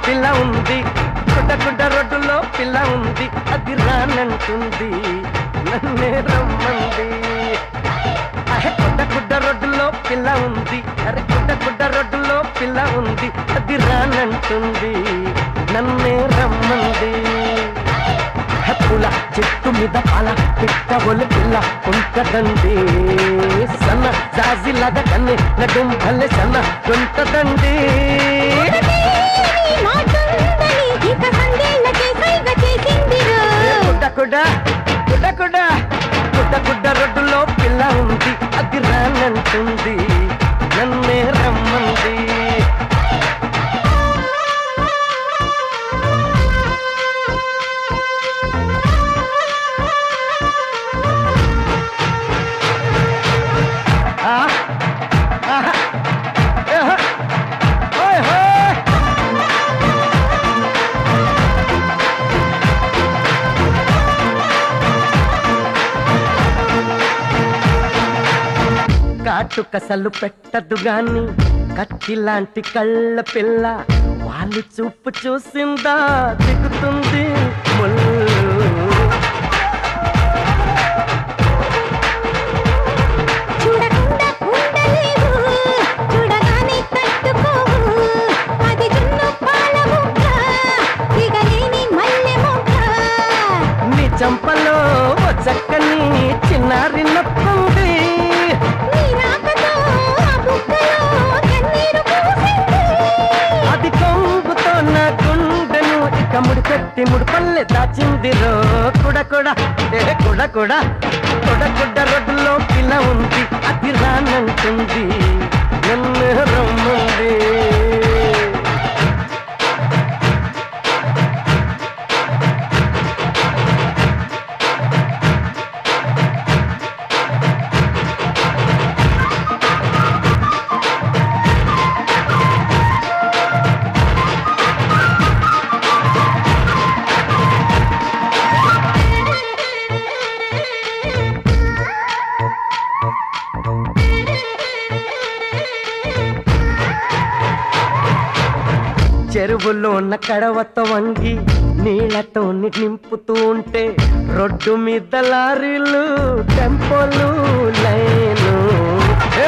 పిల్ల ఉంది గుడ్డ గుడ్డ రోడ్డులో పిల్ల ఉంది అది రానంటుంది నన్నే రమ్మంది అహే గుడ్డ గుడ్డ రోడ్డులో పిల్ల ఉంది అరే గుడ్డ గుడ్డ రోడ్డులో పిల్ల ఉంది అది రానంటుంది నన్నే రమ్మంది హక్కుల చెట్టు మీద పాల పిట్టవొలి పిల్ల ఉంటదండి సన్న జాజిలాగా కన్నే నడుం భలే సన్న ఉంటదండి గుడ్డ గుడ్డ గుడ్డ గుడ్డ గుడ్డ గుడ్డ రోడ్డులో పిల్ల ఉంది అది రానంటుంది నన్నే రమ్మంది ఆ, ఆహా, ఆహా, ఓయ్ హోయ్. కాటు కసలు పెట్టదు గాని కత్తి లాంటి కళ్ళ పిల్ల వాళ్ళు చూపు చూసిందా దిగుతుంది ముళ్ళు చూడకుండా ఉండలేవు చూడగానే తట్టుకోవు అది జున్ను పాల ముక్క దిగలేని మల్లె ముక్క నీ చంపలో ఓ చక్కని చిన్నారి నొప్పుంది నీ రాకతో ఆ బుక్కలో కన్నీరు పూసింది అది కొంగుతో నా గుండెను ఇక ముడి పెట్టి ముడి పల్లె దాచింది రో కుడ కుడ ఏ కుడ కుడ కుడ కుడ రోడ్డులో పిల్ల ఉంది అది రానంటుంది నన్ను రమ్మంది చెరువులో ఉన్న కడవతో వంగి నీళ్లతో నింపుతూ ఉంటే రోడ్డు మీద లారీలు టెంపోలు లైను ఏ!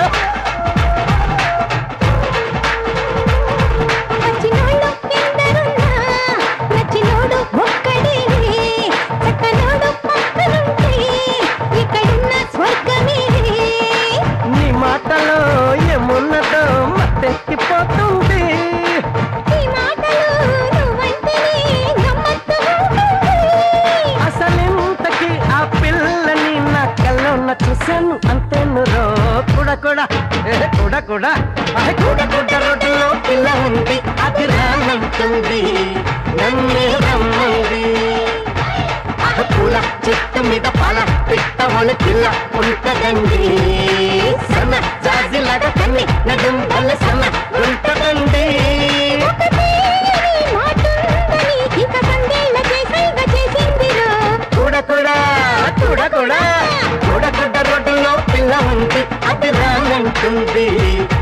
వచ్చినోళ్ళు ఎందరున్నా నచ్చినోడు ఒక్కడే చక్కనోడు పక్కనుంటే ఇక్కడున్న స్వర్గమే నీ మాటలో ఏమున్నదో మత్తెక్కిపోతుంది ఈ మాటలు నువ్వంటేనే గమ్మత్తుగా ఉంటుంది. అసలింతకి ఆ పిల్లని నా కళ్ళన్న చూశాను అంతేను రో కూడా కూడా ఏ కూడా కూడా అహే కూడా కూడా రోడ్డులో పిల్ల ఉంది అది రానంటుంది నన్నే రమ్మంది అహ పూల చెట్టు మీద పాల పిట్టవని పిల్ల ఉంటదండి సన్న జాజిలాగా కన్ని నడుం వల్ల సన్న ఉంటదండి ఒకటే నీ మాటుందని ఇక సందేళ్ళకే సైగ చేసిందిరో. కూడా కూడా కూడా కూడా కూడా కూడా రోడ్డులో పిల్ల ఉంది అది రానంటుంది